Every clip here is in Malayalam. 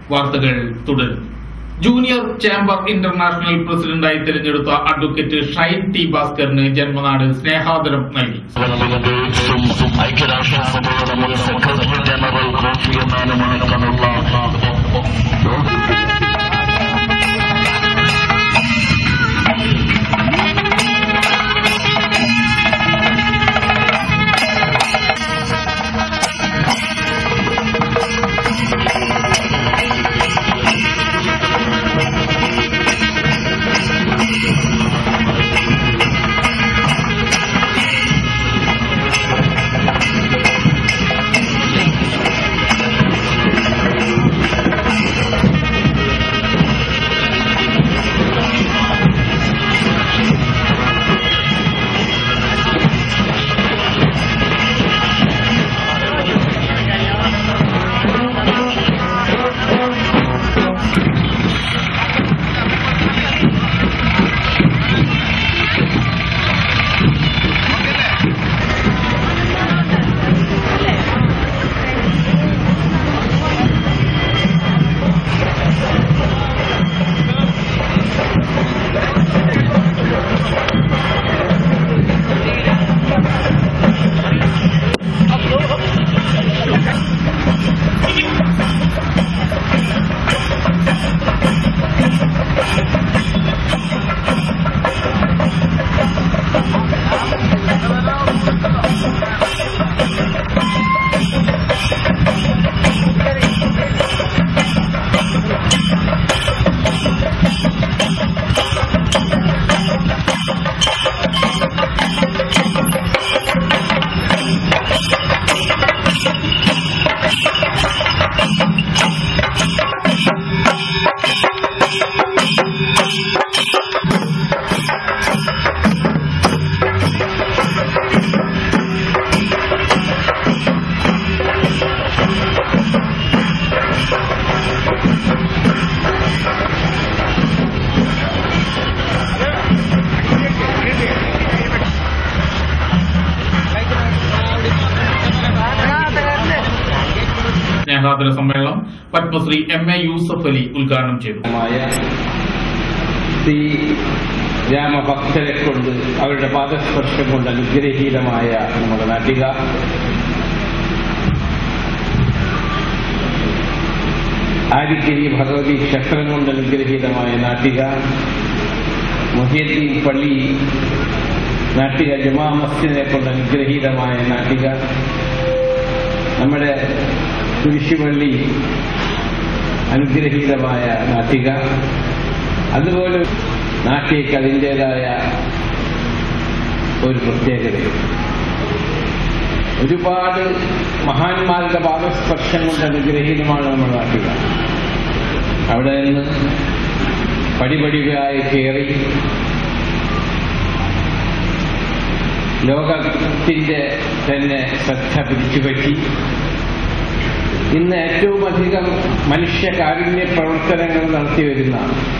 വാർത്തകൾ തുടരും ജൂനിയർ ചേംബർ ഇന്റർനാഷണൽ പ്രസിഡന്റായി തിരഞ്ഞെടുത്ത അഡ്വക്കേറ്റ് ഷൈൻ ടി ഭാസ്കറിന് ജന്മനാട് സ്നേഹാദരം നൽകി ും ഐക്യരാഷ്ട്രസഭയുടെ മുൻ സെക്രട്ടറി ജനറൽ കോഫി അന്നാനുമായിട്ടുള്ള സ്നേഹാദര സമ്മേളനം പത്മശ്രീ എം എ യൂസഫ് അലി ഉദ്ഘാടനം ചെയ്തു മായ ശ്രീ രാമഭക്തരെ കൊണ്ട് അവരുടെ പാദസ്പർശം കൊണ്ട് അനുഗ്രഹീതമായ നമ്മുടെ നാട്ടിക ആരിക്കരി ഭഗവതി ക്ഷേത്രം കൊണ്ട് അനുഗ്രഹീതമായ നാട്ടിക മുഹിയദ്ദീൻ പള്ളി നാട്ടിക ജുമാ മസ്ജിദിനെ കൊണ്ട് അനുഗ്രഹീതമായ നാട്ടിക നമ്മുടെ കുരിശുപള്ളി അനുഗ്രഹീതമായ നാട്ടിക അതുപോലെ നാട്ടിലേക്ക് അതിൻ്റെതായ ഒരു പ്രത്യേകതയുണ്ട് ഒരുപാട് മഹാന്മാരുടെ പാദസ്പർശം കൊണ്ട് അനുഗ്രഹീതമാണ് നമ്മുടെ നാട്ടിക അവിടെ നിന്ന് പടിപടിയായി കയറി ലോകത്തിന്റെ തന്നെ ശ്രദ്ധ പിടിച്ചുപറ്റി ഇന്ന് ഏറ്റവും അധികം മനുഷ്യ കാരുണ്യ പ്രവർത്തനങ്ങൾ നടത്തി വരുന്ന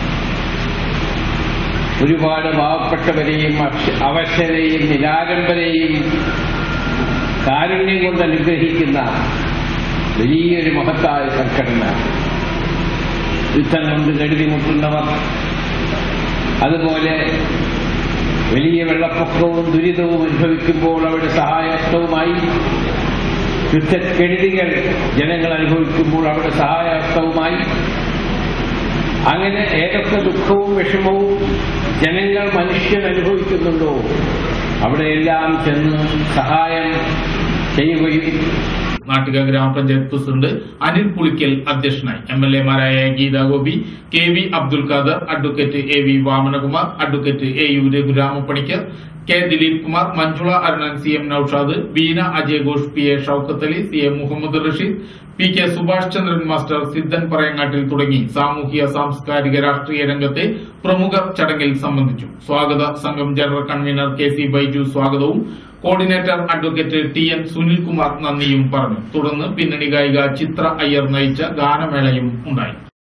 ഒരുപാട് പാവപ്പെട്ടവരെയും അക്ഷ- അവശരെയും നിരാലംബരെയും കാരുണ്യം കൊണ്ട് അനുഗ്രഹിക്കുന്ന വലിയൊരു മഹത്തായ സംഘടന യുദ്ധം കൊണ്ട് കരുതിമുട്ടുന്നവർ അതുപോലെ വലിയ വെള്ളപ്പൊക്കവും ദുരിതവും അനുഭവിക്കുമ്പോൾ അവരുടെ സഹായഹസ്തവുമായി യുദ്ധക്കെടുതികൾ ജനങ്ങൾ അനുഭവിക്കുമ്പോൾ അവരുടെ സഹായഹസ്തവുമായി അങ്ങനെ ഏതൊക്കെ ദുഃഖവും വിഷമവും ജനങ്ങൾ മനുഷ്യൻ അനുഭവിക്കുന്നുണ്ടോ അവിടെയെല്ലാം ചെന്ന് സഹായം ചെയ്യുകയും നാട്ടിക ഗ്രാമപഞ്ചായത്ത് പ്രസിഡന്റ് അനിൽ പുളിക്കൽ അധ്യക്ഷനായി എം എൽ എമാരായ Geetha Gopi K V Abdul Khader advocate A V Vamanakumar advocate A U Raghuramapanicker K Dileep Kumar Manjula Arunan C M Noushad Beena Ajay Ghosh P A Shoukath Ali C A Muhammed Rasheed P K Subhash Chandran master Siddhan Parayangattil തുടങ്ങി സാമൂഹിക സാംസ്കാരിക രാഷ്ട്രീയ രംഗത്തെ പ്രമുഖർ ചടങ്ങിൽ സംബന്ധിച്ചു സ്വാഗത സംഘം general convener K C Baiju സ്വാഗതവും coordinator advocate T N Sunilkumar നന്ദിയും പറഞ്ഞു തുടർന്ന് പിന്നണി ഗായിക ചിത്ര അയ്യർ നയിച്ച ഗാനമേളയും ഉണ്ടായി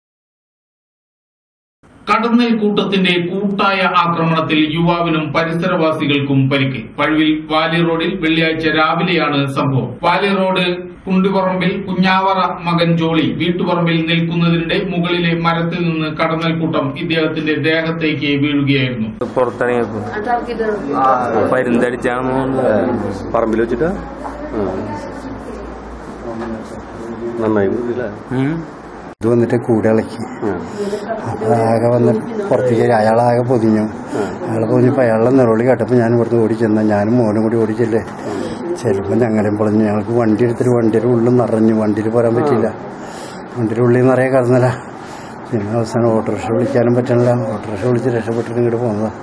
കടന്നൽ കൂട്ടത്തിന്റെ കൂട്ടായ ആക്രമണത്തിൽ യുവാവിനും പരിസരവാസികൾക്കും പരിക്ക് പഴുവിൽ വാലി റോഡിൽ വെള്ളിയാഴ്ച രാവിലെയാണ് സംഭവം വാലി റോഡ് കുണ്ടിപ്പറമ്പിൽ കുഞ്ഞാവറ മകൻ ജോളി വീട്ടുപറമ്പിൽ നിൽക്കുന്നതിനിടെ മുകളിലെ മരത്തിൽ നിന്ന് കടന്നൽക്കൂട്ടം ഇദ്ദേഹത്തിന്റെ ദേഹത്തേക്ക് വീഴുകയായിരുന്നു പുറത്തിറങ്ങിയപ്പോ പരുന്തടിച്ചാണ് പോകുന്നത് പറമ്പിൽ വെച്ചിട്ടാ നന്നായി ഇല്ല ഇത് വന്നിട്ട് കൂടിളക്കി അപ്പോൾ ആകെ വന്ന് പുറത്തേക്ക് അയാളാകെ പൊതിഞ്ഞു അയാൾ പൊതിഞ്ഞപ്പോൾ അയാളുടെ നിറവിളി കേട്ടപ്പോൾ ഞാൻ ഇവിടുന്ന് ഓടി ചെന്ന ഞാനും മോനും കൂടി ഓടിച്ചല്ലേ ചെല്ലുമ്പോൾ ഞങ്ങളെയും പൊളഞ്ഞു ഞങ്ങൾക്ക് വണ്ടി എടുത്തിട്ട് വണ്ടിയുടെ ഉള്ളിൽ നിറഞ്ഞു വണ്ടിയിൽ പോരാൻ പറ്റിയില്ല വണ്ടിയുടെ ഉള്ളിൽ നിറയെ കിടന്നില്ല പിന്നെ അവസാനം ഓട്ടോറിക്ഷ വിളിക്കാനും പറ്റണില്ല ഓട്ടോറിക്ഷ വിളിച്ച് രക്ഷപ്പെട്ടിട്ട് ഇങ്ങോട്ട് പോകുന്നതാണ്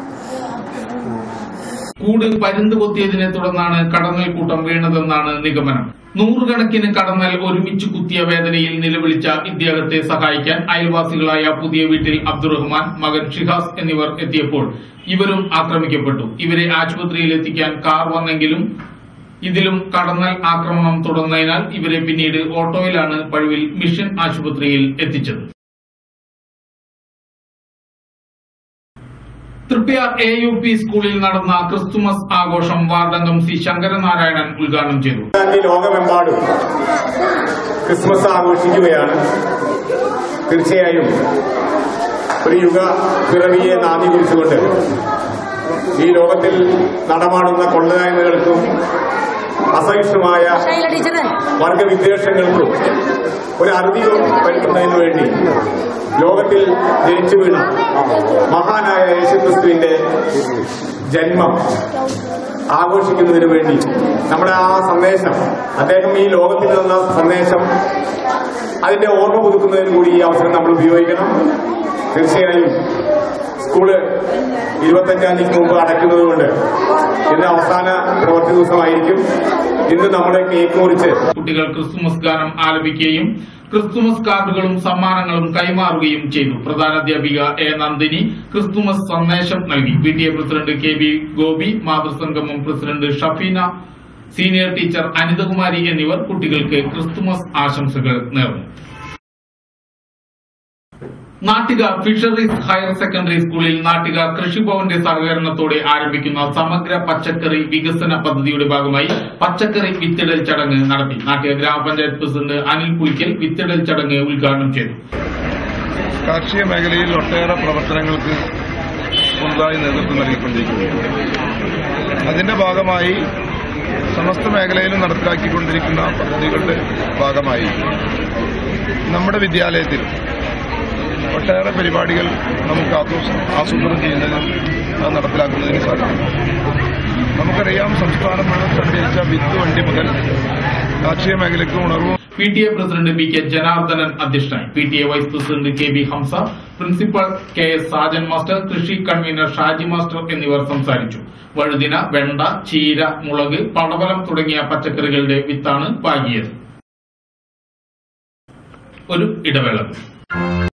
കൂട് പരുന്ത് കൊത്തിയതിനെ തുടർന്നാണ് കടന്നൽക്കൂട്ടം വീണതെന്നാണ് നിഗമനം നൂറുകണക്കിന് കടന്നൽ ഒരുമിച്ച് കുത്തിയ വേദനയിൽ നിലവിളിച്ച ഇദ്ദേഹത്തെ സഹായിക്കാൻ അയൽവാസികളായ പുതിയ വീട്ടിൽ അബ്ദുറഹ്മാൻ മകൻ ഷിഹാസ് എന്നിവർ എത്തിയപ്പോൾ ഇവരും ആക്രമിക്കപ്പെട്ടു ഇവരെ ആശുപത്രിയിൽ എത്തിക്കാൻ കാർ വന്നെങ്കിലും ഇതിലും കടന്നൽ ആക്രമണം തുടർന്നതിനാൽ ഇവരെ പിന്നീട് ഓട്ടോയിലാണ് പഴുവിൽ മിഷൻ ആശുപത്രിയിൽ എത്തിച്ചത് തൃപ്പയാർ എ യു പി സ്കൂളിൽ നടന്ന ക്രിസ്തുമസ് ആഘോഷം വാർഡംഗം സി ശങ്കരനാരായണൻ ഉദ്ഘാടനം ചെയ്തു ഗാന്ധി ലോകമെമ്പാടും ക്രിസ്മസ് ആഘോഷിക്കുകയാണ് തീർച്ചയായും ഒരു യുഗ പിറവിയെ നാന്ദി കുറിച്ചുകൊണ്ട് ഈ ലോകത്തിൽ നടമാടുന്ന കൊള്ളരായ്മകൾക്കും അസഹിഷ്ണുമായ വർഗവിദ്വേഷങ്ങൾക്കും ഒരു അറുതി വരുത്തുന്നതിന് വേണ്ടി ലോകത്തിൽ ജനിച്ചു വീണ മഹാനായ യേശുക്രിസ്തുവിന്റെ ജന്മം ആഘോഷിക്കുന്നതിന് വേണ്ടി നമ്മുടെ ആ സന്ദേശം അദ്ദേഹം ഈ ലോകത്തിൽ തന്ന സന്ദേശം അതിന്റെ ഓർമ്മ പുതുക്കുന്നതിന് കൂടി ഈ അവസരം നമ്മൾ ഉപയോഗിക്കണം തീർച്ചയായും സ്കൂള് ഇരുപത്തഞ്ചാം തീയതിക്ക് മുമ്പ് അടയ്ക്കുന്നതുകൊണ്ട് ഇന്ന് അവസാന പ്രവൃത്തി ദിവസമായിരിക്കും ഇന്ന് നമ്മുടെ കേക്ക് മുറിച്ച് കുട്ടികൾ ക്രിസ്തുമസ് ഗാനം ആലപിക്കുകയും ക്രിസ്തുമസ് കാർഡുകളും സമ്മാനങ്ങളും കൈമാറുകയും ചെയ്തു പ്രധാനാധ്യാപിക എ നന്ദിനി ക്രിസ്തുമസ് സന്ദേശം നൽകി P T A president K B Gopi മാതൃസംഗമം president Shafeena senior teacher Anithakumari എന്നിവർ കുട്ടികൾക്ക് ക്രിസ്തുമസ് ആശംസകൾ നേർന്നു നാട്ടിക ഫിഷറീസ് ഹയർ സെക്കൻഡറി സ്കൂളിൽ നാട്ടിക കൃഷിഭവന്റെ സഹകരണത്തോടെ ആരംഭിക്കുന്ന സമഗ്ര പച്ചക്കറി വികസന പദ്ധതിയുടെ ഭാഗമായി പച്ചക്കറി വിത്തിടൽ ചടങ്ങ് നടത്തി നാട്ടിക ഗ്രാമപഞ്ചായത്ത് പ്രസിഡന്റ് അനിൽ പുലിക്കൽ വിത്തിടൽ ചടങ്ങ് ഉദ്ഘാടനം ചെയ്തു കാർഷിക മേഖലയിൽ ഒട്ടേറെ പ്രവർത്തനങ്ങൾക്ക് പുതുതായി നേതൃത്വം നൽകിക്കൊണ്ടിരിക്കുകയാണ് അതിന്റെ ഭാഗമായി സമസ്ത മേഖലയിലും നടപ്പിലാക്കിക്കൊണ്ടിരിക്കുന്ന പദ്ധതികളുടെ ഭാഗമായി നമ്മുടെ വിദ്യാലയത്തിൽ ഒട്ടേറെ പരിപാടികൾ നമുക്ക് ആസൂ- ആസൂത്രണം ചെയ്യുന്നതിനും അത് നടപ്പിലാക്കുന്നതിന് സാധിക്കും നമുക്കറിയാം സംസ്ഥാനം മുഴുവൻ സഞ്ചരിച്ച വിത്ത് വണ്ടി മുതൽ കാർഷിക മേഖലയ്ക്ക് ഉണർവും P T A president P K Janardhanan അധ്യക്ഷനായി P T A vice president K B Hamsa principal K S Sajan master കൃഷി കൺവീനർ ഷാജി മാസ്റ്റർ എന്നിവർ സംസാരിച്ചു വഴുതിന വെണ്ട ചീര മുളക് പടവലം തുടങ്ങിയ പച്ചക്കറികളുടെ വിത്താണ് പാകിയത് ഒരു ഇടവേള